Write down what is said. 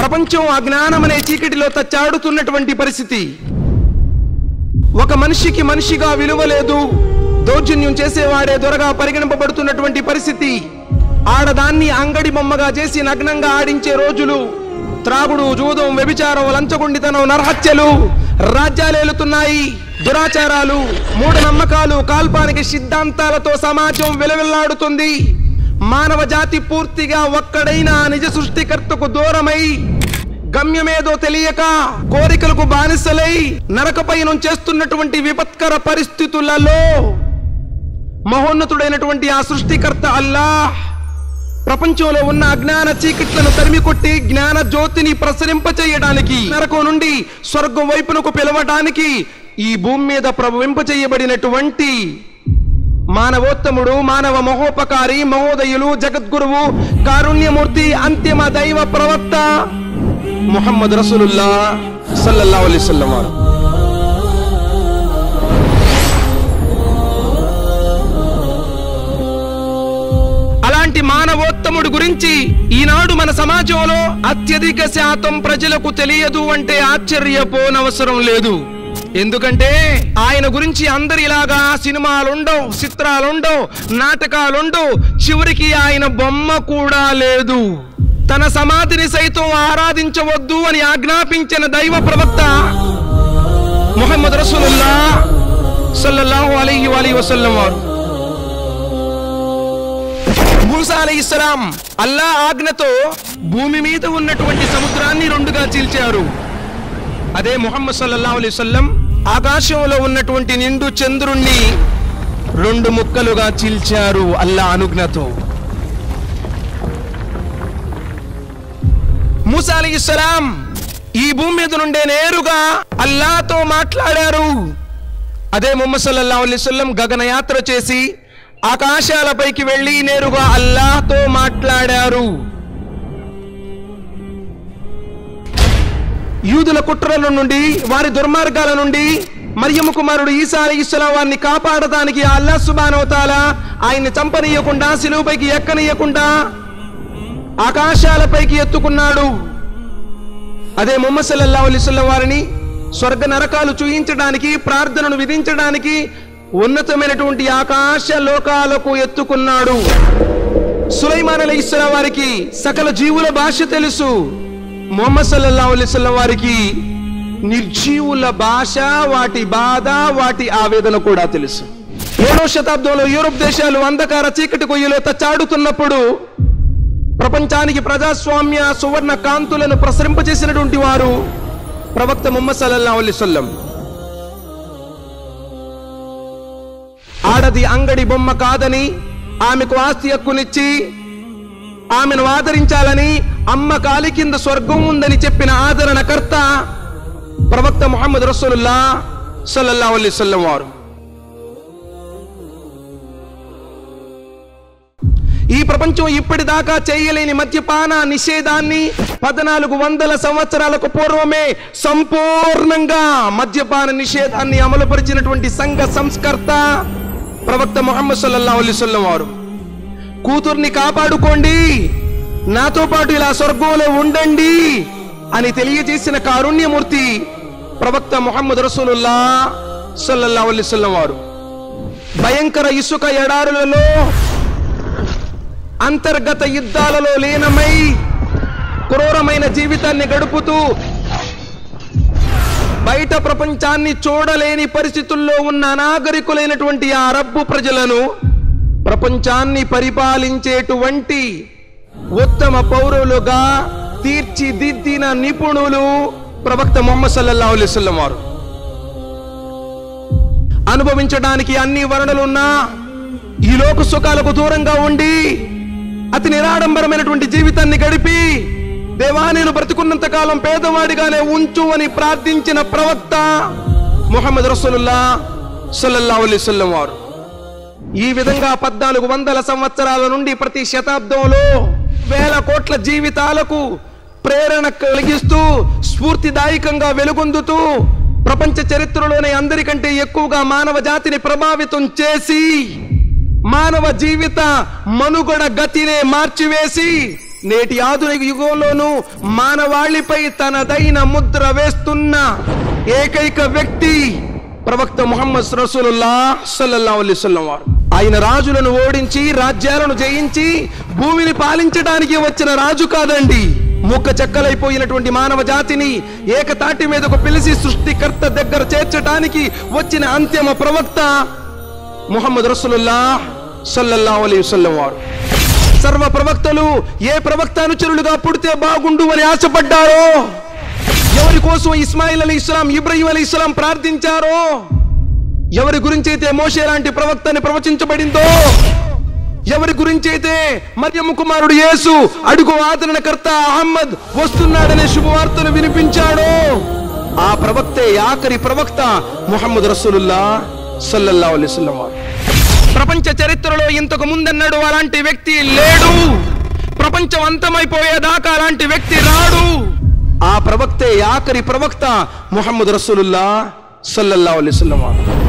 ప్రపంచం అజ్ఞానం అనే చీకటిలో తచ్చాడుతున్నటువంటి పరిస్థితి ఒక మనిషికి మనిషిగా విలువ లేదు దౌర్జన్యం చేసేవాడే దొరగా పరిగణింపబడుతున్నటువంటి పరిస్థితి ఆడదాన్ని అంగడి బొమ్మగా చేసి నగ్నంగా ఆడించే రోజులు త్రాగుడు జూదం వ్యభిచారం లంచగొండితనం నరహత్యలు రాజ్యాలేలుతున్నాయి దురాచారాలు మూఢనమ్మకాలు కాల్పానికి సిద్ధాంతాలతో సమాజం విలవిల్లాడుతుంది మానవ జాతి పూర్తిగా ఒక్కడైన ఆ నిజ సృష్టికర్తకు దూరమై గమ్యమేదో తెలియక కోరికలకు బానిసలై నరకపయనం చేస్తున్నటువంటి విపత్కర పరిస్థితులలో మహోన్నతుడైనటువంటి ఆ సృష్టికర్త అల్లాహ్ ప్రపంచంలో ఉన్న అజ్ఞాన చీకట్లను తరిమి కొట్టి జ్ఞాన జ్యోతిని ప్రసరింపచేయడానికి నరకం నుండి స్వర్గం వైపునకు పిలవడానికి ఈ భూమి మీద ప్రవహింపచేయబడినటువంటి మానవోత్తముడు మానవ మహోపకారి మహోదయులు జగద్గురువు కారుణ్యమూర్తి అంతిమ దైవ ప్రవక్త ముహమ్మద్ రసూలుల్లా సల్లల్లాహు అలైహి వసల్లం వారు అలాంటి మానవోత్తముడు గురించి ఈనాడు మన సమాజంలో అత్యధిక శాతం ప్రజలకు తెలియదు అంటే ఆశ్చర్యపోనవసరం లేదు ఎందుకంటే ఆయన గురించి అందరిలాగా సినిమాలుండవు చిత్రాలుండవు నాటకాలుండవు చివరికి ఆయన బొమ్మ కూడా లేదు తన సమాధిని సైతం ఆరాధించవద్దు అని ఆజ్ఞాపించిన దైవ ప్రవక్త ముహమ్మద్ రసూలుల్లా సల్లల్లాహు అలైహి వలీ వసల్లం వారు మూసా అలైహిస్సలాం అల్లా ఆజ్ఞతో భూమి మీద ఉన్నటువంటి సముద్రాన్ని రెండుగా చీల్చారు అదే ముహమ్మద్ సల్లల్లాహు అలైహి వసల్లం ఆకాశంలో ఉన్నటువంటి నిండు చంద్రుణ్ణి రెండు ముక్కలుగా చీల్చారు అల్లా అనుజ్ఞతో మూసా అలైహిస్సలాం ఈ భూమి మీద నుండే నేరుగా అల్లాతో మాట్లాడారు అదే ముహమ్మద్ సల్లల్లాహు అలైహి వసల్లం గగనయాత్ర చేసి ఆకాశాలపైకి వెళ్ళి నేరుగా అల్లాహ్తో మాట్లాడారు యూదుల కుట్రల నుండి వారి దుర్మార్గాల నుండి మరియమ్మ కుమారుడు ఈసా అలీస్లాం వారిని కాపాడటానికి ఆ అల్లా సుబానవతాల ఆయన్ని చంపనీయకుండా సిలువుపైకి ఎక్కనీయకుండా ఆకాశాలపైకి ఎత్తుకున్నాడు అదే ముహమ్మద్ సల్లల్లాహు అలైహి వసల్లం వారిని స్వర్గ నరకాలు చూయించడానికి ప్రార్థనను విధించడానికి ఉన్నతమైనటువంటి ఆకాశ లోకాలకు ఎత్తుకున్నాడు సులైమాన్ అలీ ఇస్లాం వారికి సకల జీవుల భాష తెలుసు మొహమ్మద్ సల్లల్లాహు అలైహి వసల్లం వారికి నిర్జీవుల భాష వాటి బాధ వాటి ఆవేదన కూడా తెలుసు ఏడో శతాబ్దంలో యూరోప్ దేశాలు అంధకార చీకటి కొయ్యలో తచ్చాడుతున్నప్పుడు ప్రపంచానికి ప్రజాస్వామ్య సువర్ణ కాంతులను ప్రసరింపజేసినటువంటి వారు ప్రవక్త ముహమ్మద్ సల్లల్లాహు అలైహి వసల్లం ఆడది అంగడి బొమ్మ కాదని ఆమెకు ఆస్తి హక్కునిచ్చి ఆమెను ఆదరించాలని అమ్మ కాలి కింద స్వర్గం ఉందని చెప్పిన ఆదరణకర్త ప్రవక్త ముహమ్మద్ రసూలుల్లా సల్లల్లాహు అలైహి వసల్లం వారు ఈ ప్రపంచం ఇప్పటిదాకా చేయలేని మద్యపాన నిషేధాన్ని పద్నాలుగు వందల సంవత్సరాలకు పూర్వమే సంపూర్ణంగా మద్యపాన నిషేధాన్ని అమలుపరిచినటువంటి సంఘ సంస్కర్త ప్రవక్త ముహమ్మద్ సల్లల్లాహు అలైహి వసల్లం వారు కూతుర్ని కాపాడుకోండి నాతో పాటు ఇలా స్వర్గంలో ఉండండి అని తెలియజేసిన కారుణ్యమూర్తి ప్రవక్త ముహమ్మద్ రసూలుల్లా సల్లల్లాహు అలైహి వసల్లం వారు భయంకర ఇసుక ఎడారులలో అంతర్గత యుద్ధాలలో లీనమై క్రూరమైన జీవితాన్ని గడుపుతూ బయట ప్రపంచాన్ని చూడలేని పరిస్థితుల్లో ఉన్న అనాగరికులైనటువంటి ఆ అరబ్బు ప్రజలను ప్రపంచాన్ని పరిపాలించేటువంటి ఉత్తమ పౌరులుగా తీర్చిదిద్దిన నిపుణులు ప్రవక్త మొహమ్మద్ సల్లల్లాహు అలైహి వసల్లం వారు అనుభవించడానికి అన్ని వర్ణలున్నా ఈ లోక సుఖాలకు దూరంగా ఉండి అతి నిరాడంబరమైనటువంటి జీవితాన్ని గడిపి దేవా నేను బ్రతికున్నంత కాలం పేదవాడిగానే ఉంచు అని ప్రార్థించిన ప్రవక్త ముహమ్మద్ రసూలుల్లా సల్లల్లాహు అలైహి వసల్లం వారు ఈ విధంగా పద్నాలుగు వందల సంవత్సరాల నుండి ప్రతి శతాబ్దంలో వేల కోట్ల జీవితాలకు ప్రేరణ కలిగిస్తూ స్ఫూర్తిదాయకంగా వెలుగొందుతూ ప్రపంచ చరిత్రలోనే అందరికంటే ఎక్కువగా మానవ జాతిని ప్రభావితం చేసి మానవ జీవిత మనుగడ గతినే మార్చివేసి నేటి ఆధునిక యుగంలోనూ మానవాళిపై తనదైన ముద్ర వేస్తున్న ఏకైక వ్యక్తి ప్రవక్త ముహమ్మద్ రసూలుల్లా సల్లల్లాహు అలైహి వసల్లం వారు ఆయన రాజులను ఓడించి రాజ్యాలను జయించి భూమిని పాలించడానికి వచ్చిన రాజు కాదండి ముక్క చెక్కలైపోయినటువంటి మానవ జాతిని ఏకతాటి మీదకు పిలిచి సృష్టికర్త దగ్గర చేర్చడానికి వచ్చిన అంతిమ ప్రవక్త ముహమ్మద్ రసూలుల్లా సల్లల్లాహు అలైహి వసల్లం వారు సర్వ ప్రవక్తలు ఏ ప్రవక్త అనుచరులుగా పుడితే బాగుండు అని ఆశపడ్డారో ఎవరి కోసం ఇస్మాయిల్ అలీ ఇస్లాం ఇబ్రహీం అలీ ఇస్లాం ప్రార్థించారో ఎవరి గురించి అయితే మోషే లాంటి ప్రవక్తని ప్రవచించబడిందో ఎవరి గురించి అయితే మరియమ్మ కుమారుడు యేసు అడుగు ఆదరణకర్త అహమ్మద్ వస్తున్నాడనే శుభవార్తను వినిపించాడో ఆ ప్రవక్తే ఆఖరి ప్రవక్త ముహమ్మద్ రసూలుల్లా సల్లల్లాహు అలైహి వసల్లం వారు ప్రపంచ చరిత్రలో ఇంతకు ముందన్నాడు అలాంటి వ్యక్తి లేడు ప్రపంచం అంతమైపోయేదాకా అలాంటి వ్యక్తి రాడు ఆ ప్రవక్తే ఆఖరి ప్రవక్త ముహమ్మద్ రసూలుల్లా సల్లల్లాహు అలైహి వసల్లం వారు